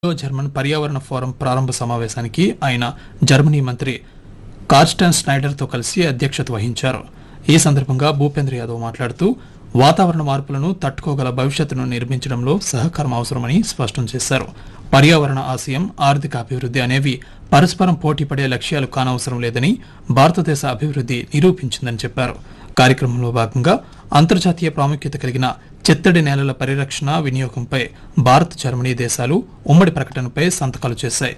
Indo German పర్యావరణ forum ప్రారంభ సమావేశానికి ఆయన జర్మనీ మంత్రి కార్స్టన్ స్నైడర్తో కలిసి అధ్యక్షత వహించారు ఈ సందర్భంగా భూపేంద్ర యాదవ్ మాట్లాడుతూ వాతావరణ మార్పులను తట్టుకోగల భవిష్యత్తును నిర్మించడంలో సహకారం అవసరమని స్పష్టం చేశారు పర్యావరణ ఆశయం ఆర్థిక అభివృద్ధి అనేవి పరస్పరం పోటీపడే లక్ష్యాలు కానవసరం లేదని భారతదేశ అభివృద్ధి నిరూపించిందని చెప్పారు కార్యక్రమంలో భాగంగా అంతర్జాతీయ ప్రాముఖ్యత కలిగిన చిత్తడి నేలల పరిరక్షణ వినియోగంపై భారత్ జర్మనీ దేశాలు ఉమ్మడి ప్రకటనపై సంతకాలు చేశాయి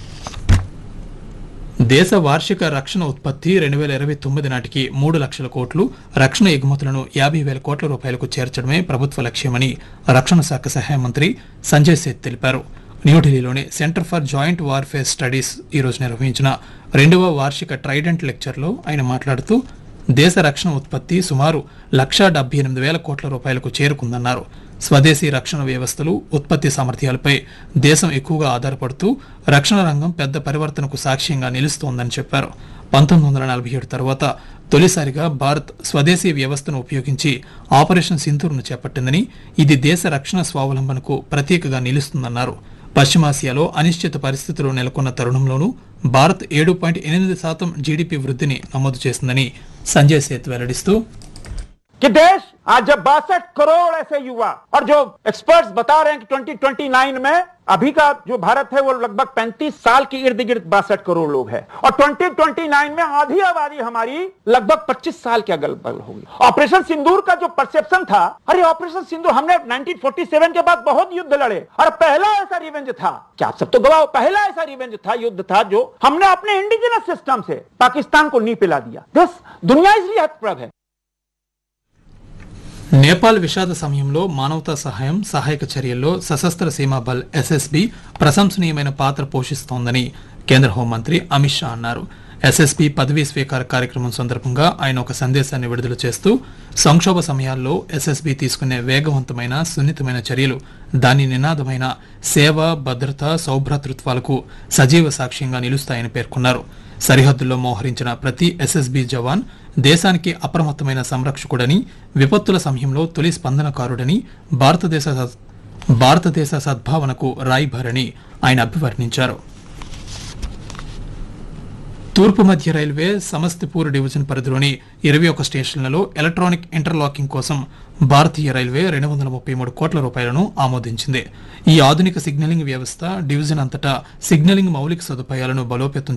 దేశ వార్షిక రక్షణ ఉత్పత్తి రెండు వేల ఇరవై తొమ్మిది నాటికి మూడు లక్షల కోట్లు రక్షణ ఎగుమతులను యాభై వేల కోట్ల రూపాయలకు చేర్చడమే ప్రభుత్వ లక్ష్యమని రక్షణ శాఖ సహాయ మంత్రి సంజయ్ సేత్ తెలిపారు న్యూఢిల్లీలోని centre for joint warfare studies ఈరోజు నిర్వహించిన రెండవ వార్షిక ట్రైడెంట్ లెక్చర్లో ఆయన మాట్లాడుతూ దేశ రక్షణ ఉత్పత్తి సుమారు లక్షా డెబ్బై ఎనిమిది వేల కోట్ల రూపాయలకు చేరుకుందన్నారు స్వదేశీ రక్షణ వ్యవస్థలు ఉత్పత్తి సామర్థ్యాలపై దేశం ఎక్కువగా ఆధారపడుతూ రక్షణ రంగం పెద్ద పరివర్తనకు సాక్ష్యంగా నిలుస్తోందని చెప్పారు పంతొమ్మిది వందల నలభై ఏడు తర్వాత తొలిసారిగా భారత్ స్వదేశీ వ్యవస్థను ఉపయోగించి ఆపరేషన్ సింధూర్ను చేపట్టిందని ఇది దేశ రక్షణ స్వావలంబనకు ప్రతీకగా నిలుస్తుందన్నారు పశ్చిమాసియాలో అనిశ్చిత పరిస్థితులు నెలకొన్న తరుణంలోనూ భారత్ ఏడు పాయింట్ ఎనిమిది శాతం జీడీపీ వృద్ధిని నమోదు చేసిందని సంజయ్ సేత్ వెల్లడిస్తూ कि देश आज जब बासठ करोड़ ऐसे युवा और जो एक्सपर्ट्स बता रहे हैं कि 2029 में अभी का जो भारत है वो लगभग 35 साल की इर्द गिर्द बासठ करोड़ लोग हैं और 2029 में आधी आबादी हमारी लगभग 25 साल के अगल बगल होगी ऑपरेशन सिंदूर का जो परसेप्शन था अरे ऑपरेशन सिंदूर हमने 1947 के बाद बहुत युद्ध लड़े और पहला ऐसा रिवेंज था क्या आप सब तो गवाह हो, पहला ऐसा रिवेंज था युद्ध था जो हमने अपने इंडिजिनस सिस्टम से पाकिस्तान को नी पिला दिया दिस दुनिया इसलिए हतप्रभ है నేపాల్ విషాద సమయంలో మానవతా సహాయం సహాయక చర్యల్లో సశస్త్ర సీమా బల్ ఎస్ఎస్బి ప్రశంసనీయమైన పాత్ర పోషిస్తోందని కేంద్ర హోంమంత్రి అమిత్ షా అన్నారు ఎస్ఎస్బి పదవీ స్వీకార కార్యక్రమం సందర్భంగా ఆయన ఒక సందేశాన్ని విడుదల చేస్తూ సంక్షోభ సమయాల్లో ఎస్ఎస్బి తీసుకునే వేగవంతమైన సున్నితమైన చర్యలు దాని నినాదమైన సేవ భద్రత సౌభ్రాతృత్వాలకు సజీవ సాక్ష్యంగా నిలుస్తాయని పేర్కొన్నారు సరిహద్దుల్లో మోహరించిన ప్రతి ఎస్ఎస్బి జవాన్ దేశానికి అప్రమత్తమైన సంరక్షకుడని విపత్తుల సమయంలో తొలి స్పందనకారుడని భారతదేశ సద్- భారతదేశ సద్భావనకు రాయిభారని ఆయన అభివర్ణించారు తూర్పు మధ్య రైల్వే సమస్తిపూర్ డివిజన్ పరిధిలోని ఇరవై ఒక స్టేషన్లలో ఎలక్ట్రానిక్ ఇంటర్లాకింగ్ కోసం భారతీయ రైల్వే రెండు వందల ముప్పై మూడు కోట్ల రూపాయలను ఆమోదించింది ఈ ఆధునిక సిగ్నలింగ్ వ్యవస్థ డివిజన్ అంతటా సిగ్నలింగ్ మౌలిక సదుపాయాలను బలోపేతం